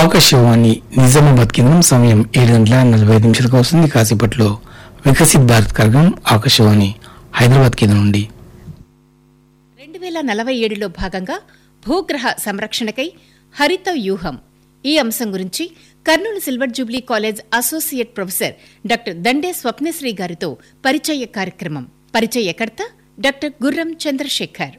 ఆకాశవాణి నిజామాబాద్ కేంద్రం సమయం ఏడు గంటల నలభై ఐదు నిమిషాలకు వస్తుంది కాసేపట్లో వికసిత్ భారత్ కార్యక్రమం ఆకాశవాణి హైదరాబాద్ కేంద్రం నుండి రెండు వేల నలభై ఏడులో భాగంగా భూగ్రహ సంరక్షణకై హరిత వ్యూహం ఈ అంశం గురించి Kurnool silver jubilee college associate professor doctor Dande Swapnasri గారితో పరిచయ కార్యక్రమం పరిచయకర్త డాక్టర్ గుర్రం చంద్రశేఖర్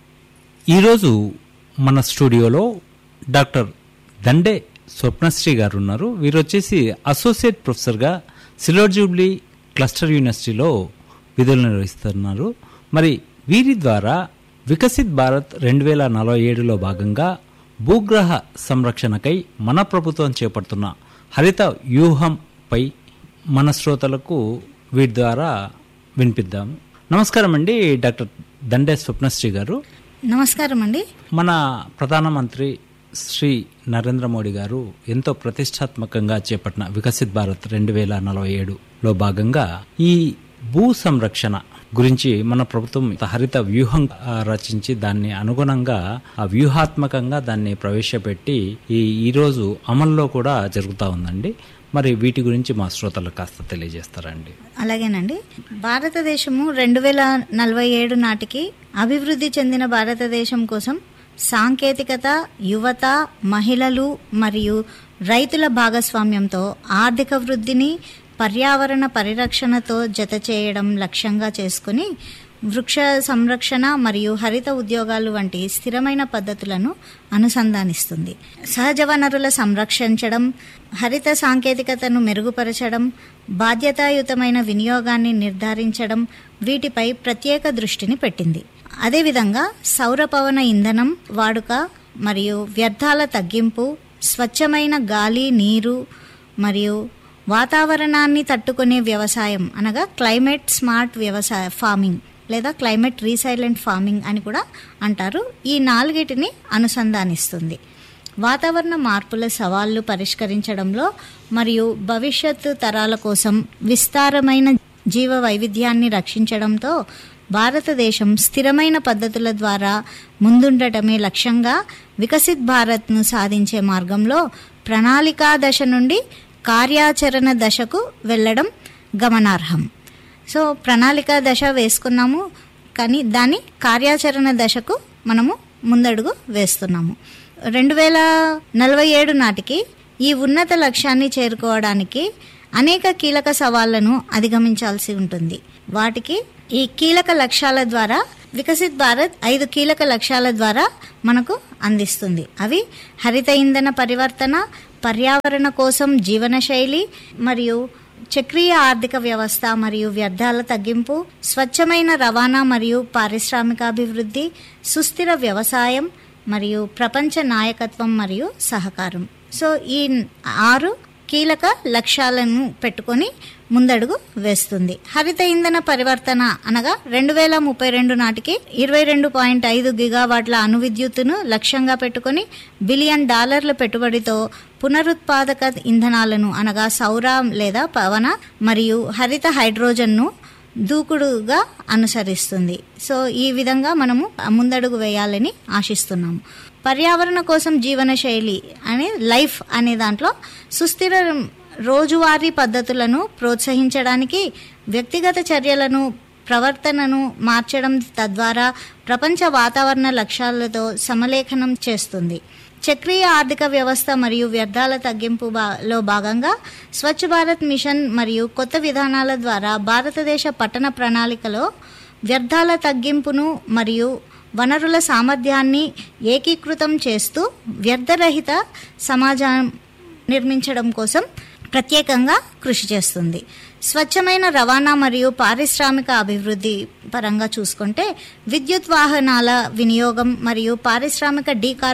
ఈరోజు మన స్టూడియోలో డాక్టర్ దండే స్వప్నశ్రీ గారు ఉన్నారు వీరు వచ్చేసి అసోసియేట్ ప్రొఫెసర్గా సిల్వర్ జూబ్లీ క్లస్టర్ యూనివర్సిటీలో విధులు నిర్వహిస్తున్నారు మరి వీరి ద్వారా వికసిత్ భారత్ రెండు వేల నలభై ఏడులో భాగంగా భూగ్రహ సంరక్షణకై మన ప్రభుత్వం చేపడుతున్న హరిత వ్యూహంపై మన శ్రోతలకు వీటి ద్వారా వినిపిద్దాం నమస్కారం అండి డాక్టర్ దండే స్వప్నశ్రీ గారు నమస్కారం అండి మన ప్రధానమంత్రి శ్రీ నరేంద్ర మోడీ గారు ఎంతో ప్రతిష్టాత్మకంగా చేపట్టిన వికసిత్ భారత్ రెండు వేల నలభై ఏడులో భాగంగా ఈ భూ సంరక్షణ గురించి మన ప్రభుత్వం హరిత వ్యూహం ఆ, రచించి దాన్ని అనుగుణంగా ఆ వ్యూహాత్మకంగా దాన్ని ప్రవేశపెట్టి ఈ ఈరోజు అమల్లో కూడా జరుగుతూ ఉందండి మరి వీటి గురించి మా శ్రోతలకు కాస్త తెలియజేస్తారండి అలాగేనండి భారతదేశము రెండు వేల నలభై ఏడు నాటికి అభివృద్ధి చెందిన భారతదేశం కోసం సాంకేతికత యువత మహిళలు మరియు రైతుల భాగస్వామ్యంతో ఆర్థిక వృద్ధిని పర్యావరణ పరిరక్షణతో జత చేయడం లక్ష్యంగా చేసుకుని వృక్ష సంరక్షణ మరియు హరిత ఉద్యోగాలు వంటి స్థిరమైన పద్ధతులను అనుసంధానిస్తుంది సహజ వనరుల సంరక్షించడం హరిత సాంకేతికతను మెరుగుపరచడం బాధ్యతాయుతమైన వినియోగాన్ని నిర్ధారించడం వీటిపై ప్రత్యేక దృష్టిని పెట్టింది అదేవిధంగా సౌర పవన ఇంధనం వాడుక మరియు వ్యర్థాల తగ్గింపు స్వచ్ఛమైన గాలి నీరు మరియు వాతావరణాన్ని తట్టుకునే వ్యవసాయం అనగా క్లైమేట్ స్మార్ట్ వ్యవసాయ ఫార్మింగ్ లేదా క్లైమేట్ రీసైలెంట్ ఫార్మింగ్ అని కూడా అంటారు ఈ నాలుగిటిని అనుసంధానిస్తుంది వాతావరణ మార్పుల సవాళ్లు పరిష్కరించడంలో మరియు భవిష్యత్తు తరాల కోసం విస్తారమైన జీవ వైవిధ్యాన్ని రక్షించడంతో భారతదేశం స్థిరమైన పద్ధతుల ద్వారా ముందుండటమే లక్ష్యంగా వికసిత్ భారత్ను సాధించే మార్గంలో ప్రణాళికా దశ నుండి కార్యాచరణ దశకు వెళ్ళడం గమనార్హం సో ప్రణాళిక దశ వేసుకున్నాము కానీ దాని కార్యాచరణ దశకు మనము ముందడుగు వేస్తున్నాము రెండు వేల నలభై ఏడు నాటికి ఈ ఉన్నత లక్ష్యాన్ని చేరుకోవడానికి అనేక కీలక సవాళ్లను అధిగమించాల్సి ఉంటుంది వాటికి ఈ కీలక లక్ష్యాల ద్వారా వికసిత్ భారత్ ఐదు కీలక లక్ష్యాల ద్వారా మనకు అందిస్తుంది అవి హరిత ఇంధన పరివర్తన పర్యావరణ కోసం జీవనశైలి మరియు చక్రీయ ఆర్థిక వ్యవస్థ మరియు వ్యర్థాల తగ్గింపు స్వచ్ఛమైన రవాణా మరియు పారిశ్రామికాభివృద్ధి సుస్థిర వ్యవసాయం మరియు ప్రపంచ నాయకత్వం మరియు సహకారం సో ఈ ఆరు కీలక లక్ష్యాలను పెట్టుకొని ముందడుగు వేస్తుంది హరిత ఇంధన పరివర్తన అనగా రెండు వేల ముప్పై రెండు నాటికి ఇరవై రెండు పాయింట్ ఐదు గిగావాట్ల అణు విద్యుత్తును లక్ష్యంగా పెట్టుకొని బిలియన్ డాలర్ల పెట్టుబడితో పునరుత్పాదక ఇంధనాలను అనగా సౌర లేదా పవన మరియు హరిత హైడ్రోజన్ను దూకుడుగా అనుసరిస్తుంది సో ఈ విధంగా మనము ముందడుగు వేయాలని ఆశిస్తున్నాము పర్యావరణ కోసం జీవన శైలి అనే లైఫ్ అనే దాంట్లో సుస్థిర రోజువారీ పద్ధతులను ప్రోత్సహించడానికి వ్యక్తిగత చర్యలను ప్రవర్తనను మార్చడం తద్వారా ప్రపంచ వాతావరణ లక్ష్యాలతో సమలేఖనం చేస్తుంది చక్రీయ ఆర్థిక వ్యవస్థ మరియు వ్యర్థాల తగ్గింపు బా- లో భాగంగా స్వచ్ఛ భారత్ మిషన్ మరియు కొత్త విధానాల ద్వారా భారతదేశ పట్టణ ప్రణాళికలో వ్యర్థాల తగ్గింపును మరియు వనరుల సామర్థ్యాన్ని ఏకీకృతం చేస్తూ వ్యర్థరహిత సమాజం నిర్మించడం కోసం ప్రత్యేకంగా కృషి చేస్తుంది స్వచ్ఛమైన రవాణా మరియు పారిశ్రామిక అభివృద్ధి పరంగా చూసుకుంటే విద్యుత్ వాహనాల వినియోగం మరియు పారిశ్రామిక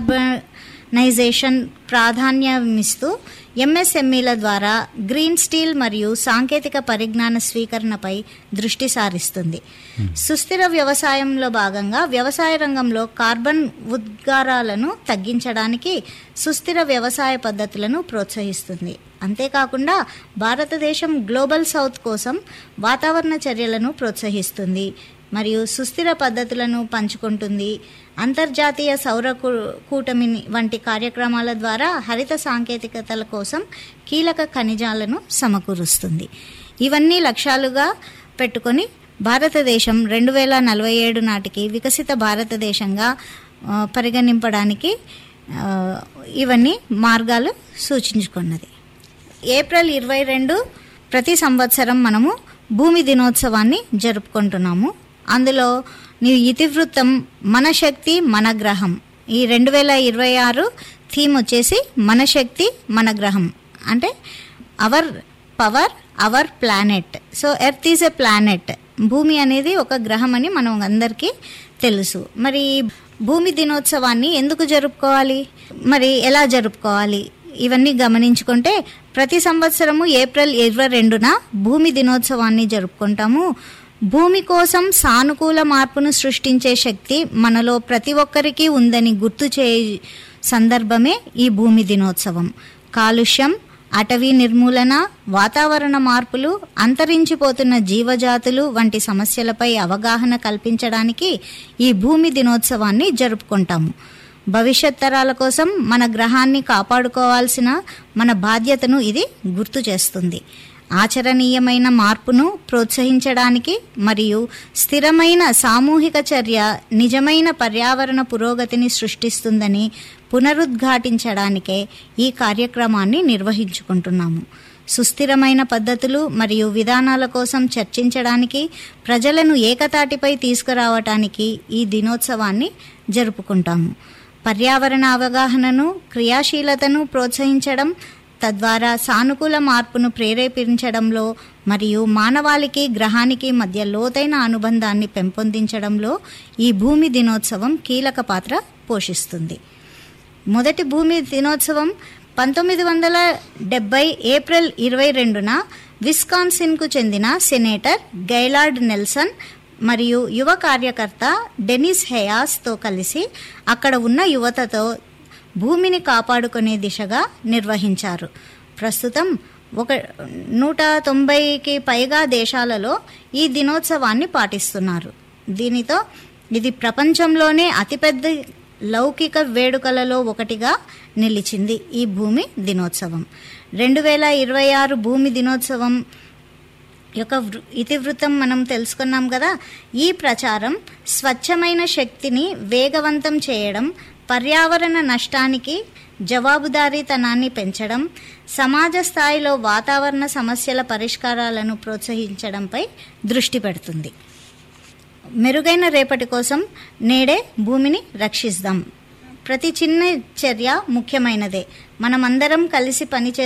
డీకార్బనైజేషన్ ప్రాధాన్యమిస్తూ ఎంఎస్ఎంఈల ద్వారా గ్రీన్ స్టీల్ మరియు సాంకేతిక పరిజ్ఞాన స్వీకరణపై దృష్టి సారిస్తుంది సుస్థిర వ్యవసాయంలో భాగంగా వ్యవసాయ రంగంలో కార్బన్ ఉద్గారాలను తగ్గించడానికి సుస్థిర వ్యవసాయ పద్ధతులను ప్రోత్సహిస్తుంది అంతేకాకుండా భారతదేశం గ్లోబల్ సౌత్ కోసం వాతావరణ చర్యలను ప్రోత్సహిస్తుంది మరియు సుస్థిర పద్ధతులను పంచుకుంటుంది అంతర్జాతీయ సౌర కూ- కూటమిని వంటి కార్యక్రమాల ద్వారా హరిత సాంకేతికతల కోసం కీలక ఖనిజాలను సమకూరుస్తుంది ఇవన్నీ లక్ష్యాలుగా పెట్టుకొని భారతదేశం రెండు వేల నలభై ఏడు నాటికి వికసిత భారతదేశంగా ఆ, పరిగణింపడానికి ఆ, ఇవన్నీ మార్గాలు సూచించుకున్నది ఏప్రిల్ ఇరవై రెండు ప్రతి సంవత్సరం మనము భూమి దినోత్సవాన్ని జరుపుకుంటున్నాము అందులో నీ ఇతివృత్తం మన శక్తి మన గ్రహం ఈ రెండు వేల ఇరవై ఆరు థీమ్ వచ్చేసి మన శక్తి మన గ్రహం అంటే our power our planet so earth is a planet భూమి అనేది ఒక గ్రహం అని మనం అందరికీ తెలుసు మరి ఈ భూమి దినోత్సవాన్ని ఎందుకు జరుపుకోవాలి మరి ఎలా జరుపుకోవాలి ఇవన్నీ గమనించుకుంటే ప్రతి సంవత్సరము ఏప్రిల్ ఇరవై రెండున భూమి దినోత్సవాన్ని జరుపుకుంటాము భూమి కోసం సానుకూల మార్పును సృష్టించే శక్తి మనలో ప్రతి ఒక్కరికి ఉందని గుర్తు చే సందర్భమే ఈ భూమి దినోత్సవం కాలుష్యం అటవీ నిర్మూలన వాతావరణ మార్పులు అంతరించిపోతున్న జీవజాతులు వంటి సమస్యలపై అవగాహన కల్పించడానికి ఈ భూమి దినోత్సవాన్ని జరుపుకుంటాము భవిష్యత్ తరాల కోసం మన గ్రహాన్ని కాపాడుకోవాల్సిన మన బాధ్యతను ఇది గుర్తు చేస్తుంది ఆచరణీయమైన మార్పును ప్రోత్సహించడానికి మరియు స్థిరమైన సామూహిక చర్య నిజమైన పర్యావరణ పురోగతిని సృష్టిస్తుందని పునరుద్ఘాటించడానికే ఈ కార్యక్రమాన్ని నిర్వహించుకుంటున్నాము సుస్థిరమైన పద్ధతులు మరియు విధానాల కోసం చర్చించడానికి ప్రజలను ఏకతాటిపై తీసుకురావటానికి ఈ దినోత్సవాన్ని జరుపుకుంటాము పర్యావరణ అవగాహనను క్రియాశీలతను ప్రోత్సహించడం తద్వారా సానుకూల మార్పును ప్రేరేపించడంలో మరియు మానవాళికి గ్రహానికి మధ్య లోతైన అనుబంధాన్ని పెంపొందించడంలో ఈ భూమి దినోత్సవం కీలక పాత్ర పోషిస్తుంది మొదటి భూమి దినోత్సవం పంతొమ్మిది వందల డెబ్బై ఏప్రిల్ ఇరవై రెండున విస్కాన్సిన్కు చెందిన సెనేటర్ గైలార్డ్ నెల్సన్ మరియు యువ కార్యకర్త డెనిస్ హెయాస్తో కలిసి అక్కడ ఉన్న యువతతో భూమిని కాపాడుకునే దిశగా నిర్వహించారు ప్రస్తుతం ఒక నూట తొంభైకి పైగా దేశాలలో ఈ దినోత్సవాన్ని పాటిస్తున్నారు దీనితో ఇది ప్రపంచంలోనే అతిపెద్ద లౌకిక వేడుకలలో ఒకటిగా నిలిచింది ఈ భూమి దినోత్సవం రెండు వేల ఇరవై ఆరు భూమి దినోత్సవం యొక్క వృ- ఇతివృత్తం మనం తెలుసుకున్నాం కదా ఈ ప్రచారం స్వచ్ఛమైన శక్తిని వేగవంతం చేయడం పర్యావరణ నష్టానికి జవాబుదారీతనాన్ని పెంచడం సమాజ స్థాయిలో వాతావరణ సమస్యల పరిష్కారాలను ప్రోత్సహించడంపై దృష్టి పెడుతుంది మెరుగైన రేపటి కోసం నేడే భూమిని రక్షిద్దాం ప్రతి చిన్న చర్య ముఖ్యమైనదే మనమందరం కలిసి పనిచేస్తే